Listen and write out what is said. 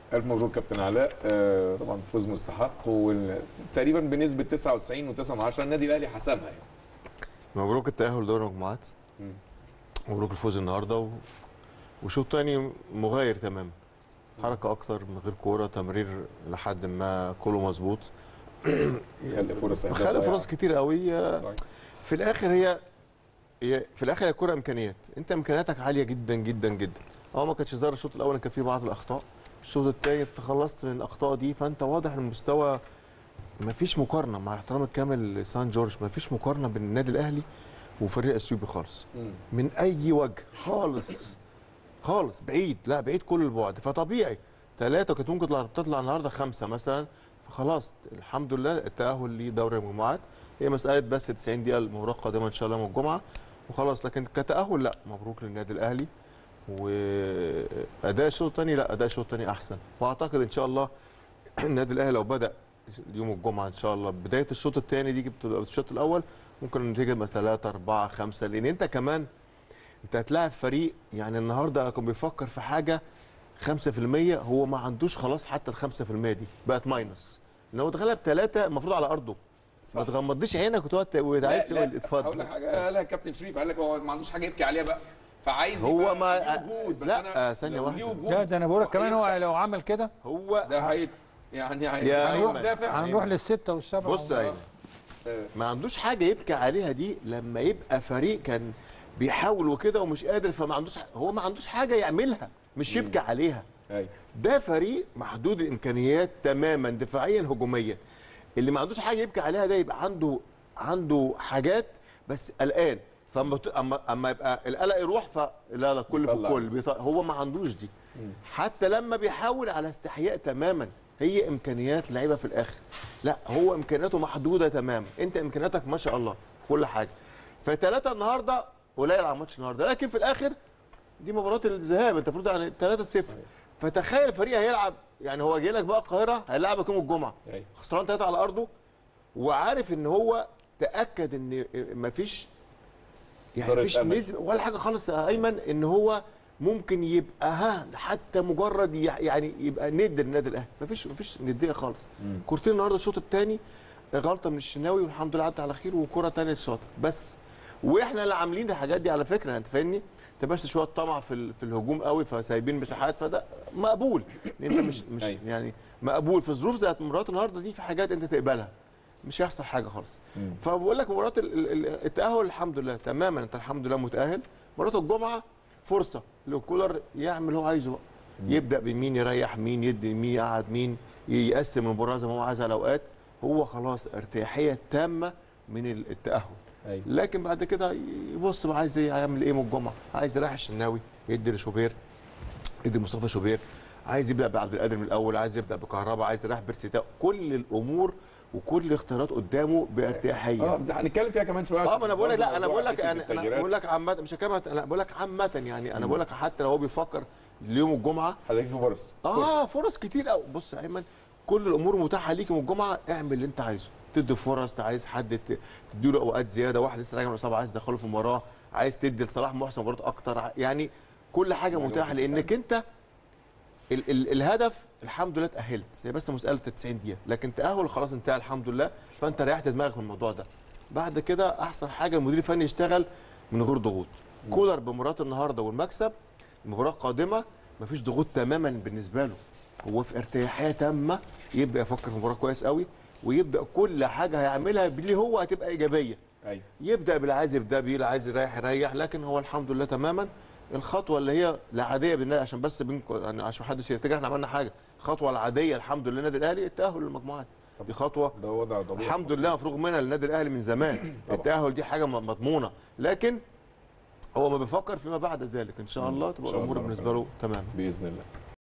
الف مبروك كابتن علاء آه، طبعا فوز مستحق وتقريبا بنسبه 99.9 النادي الاهلي حسمها يعني مبروك التأهل لدوري المجموعات مم. مبروك الفوز النهارده و... وشوط تاني مغاير تماما حركة أكتر من غير كورة تمرير لحد ما كله مظبوط خلق فرص أهداف خلق ضايعة. فرص كتير قوي صحيح. في الآخر هي هي في الآخر هي الكورة إمكانيات أنت إمكانياتك عالية جدا جدا جدا أه ما كانتش ظاهر الشوط الأول كان فيه بعض الأخطاء الشوط الثاني تخلصت من الأخطاء دي فأنت واضح إن المستوى ما فيش مقارنة مع الاحترام الكامل لسان جورج ما فيش مقارنة بين النادي الأهلي وفريق اثيوبي خالص مم. من اي وجه خالص خالص بعيد لا بعيد كل البعد فطبيعي ثلاثه كانت ممكن تطلع تطلع النهارده خمسه مثلا فخلاص الحمد لله التاهل لدوري المجموعات هي مساله بس 90 دقيقه المباراه القادمه ان شاء الله يوم الجمعه وخلاص لكن كتاهل لا مبروك للنادي الاهلي واداء الشوط الثاني لا اداء الشوط الثاني احسن واعتقد ان شاء الله النادي الاهلي لو بدا يوم الجمعه ان شاء الله بدايه الشوط الثاني دي بتبقى الشوط الاول ممكن النتيجه تبقى 3 4 5 لان انت كمان انت هتلاعب فريق يعني النهارده كان بيفكر في حاجه 5% هو ما عندوش خلاص حتى ال 5% دي بقت ماينس ان هو اتغلب ثلاثه المفروض على ارضه صح. ما تغمضيش عينك وتقعد وعايز لا، لا، تقول بس هقول اتفضل لك حاجه قالها كابتن شريف قال لك هو ما عندوش حاجه يبكي عليها بقى فعايز هو يبقى ما- ليه وجود بس لا، أنا ثانية لو واحدة. ليه وجود لا ده انا بقول لك كمان هو وهيفتح، لو عمل كده هو ده هي يعني عايز يا هيروح أيمن. دافع هنروح للسته والسبعه بص يا ايمن ما عندوش حاجه يبكي عليها دي لما يبقى فريق كان بيحاول وكده ومش قادر فما عندوش هو ما عندوش حاجه يعملها مش يبكي عليها أيوة. ده فريق محدود الامكانيات تماما دفاعيا هجوميا اللي ما عندوش حاجه يبكي عليها ده يبقى عنده عنده حاجات بس قلقان فاما ت- اما اما يبقى القلق يروح فلا لا كل في بيطلع. كل بيط- هو ما عندوش دي حتى لما بيحاول على استحياء تماما هي امكانيات لعيبه في الاخر لا هو امكانياته محدوده تماما انت امكانياتك ما شاء الله في كل حاجه فثلاثه النهارده قليل على ماتش النهارده لكن في الاخر دي مباراه الذهاب انت المفروض يعني 3 0 فتخيل فريق هيلعب يعني هو جاي لك بقى القاهره هيلعبك يوم الجمعه أيوة. خسران ثلاثه على ارضه وعارف ان هو تاكد ان مفيش يعني ذرة مفيش أمل. نسبه ولا حاجه خالص يا ايمن ان هو ممكن يبقى ها حتى مجرد يع- يعني يبقى ند النادي الاهلي مفيش مفيش نديه خالص كورتين النهارده الشوط الثاني غلطه من الشناوي والحمد لله عدت على خير وكره ثانيه الشاطر بس واحنا اللي عاملين الحاجات دي على فكره انت فاهمني انت بس شويه طمع في ال- في الهجوم قوي فسايبين مساحات فده مقبول لان انت مش مش أيوة. يعني مقبول في ظروف زي مباراه النهارده دي في حاجات انت تقبلها مش هيحصل حاجه خالص فبقول لك مباراه ال- ال- ال- التاهل الحمد لله تماما انت الحمد لله متاهل مباراه الجمعه فرصه لكولر يعمل اللي هو عايزه بقى يبدا بمين يريح مين يدي مين يقعد مين يقسم المباراه زي ما هو عايز على اوقات هو خلاص ارتياحيه تامه من ال- التاهل أيوة. لكن بعد كده يبص بقى عايز ايه هيعمل ايه من الجمعه عايز يريح الشناوي يدي لشوبير يدي مصطفى شوبير عايز يبدا بعبد القادر من الاول عايز يبدا بكهربا عايز يريح بيرسيتاو كل الامور وكل الاختيارات قدامه بارتياحيه اه ده هنتكلم فيها كمان شويه اه عشان ما انا بقول لك برضه لا انا موضوع بقول لك حتة انا انا التغييرات. بقول لك عامه مش هكلمك انا بقول لك عامه يعني انا بقول لك حتى لو هو بيفكر ليوم الجمعه هتلاقي في فرص اه فرص كتير قوي بص يا ايمن كل الامور متاحه ليك يوم الجمعه اعمل اللي انت عايزه تدي فرص عايز حد ت- تديله اوقات زياده واحد لسه راجع من الاصابه عايز تدخله في المباراه عايز تدي لصلاح محسن مباراه اكتر ع- يعني كل حاجه معلومة متاحه لانك انت ال ال الهدف الحمد لله اتاهلت هي بس مساله 90 دقيقه لكن تاهل خلاص انتهى الحمد لله فانت ريحت دماغك من الموضوع ده بعد كده احسن حاجه المدير الفني يشتغل من غير ضغوط كولر بمباراه النهارده والمكسب المباراه القادمه مفيش ضغوط تماما بالنسبه له هو في ارتياحيه تامه يبدا يفكر في المباراه كويس قوي ويبدا كل حاجه هيعملها باللي هو هتبقى ايجابيه ايوه يبدا باللي عايز يبدا بيه اللي عايز يريح يريح لكن هو الحمد لله تماما الخطوه اللي هي العاديه بالنسبه عشان بس بينكم يعني عشان محدش يفتكر احنا عملنا حاجه الخطوه العاديه الحمد لله النادي الاهلي التاهل للمجموعات دي خطوه ده وضع طبيعي الحمد لله مفروغ منها للنادي الاهلي من زمان طبعا. التاهل دي حاجه م- مضمونه لكن هو ما بيفكر فيما بعد ذلك ان شاء الله إن تبقى شاء الامور الله بالنسبه ربنا. له تمام باذن الله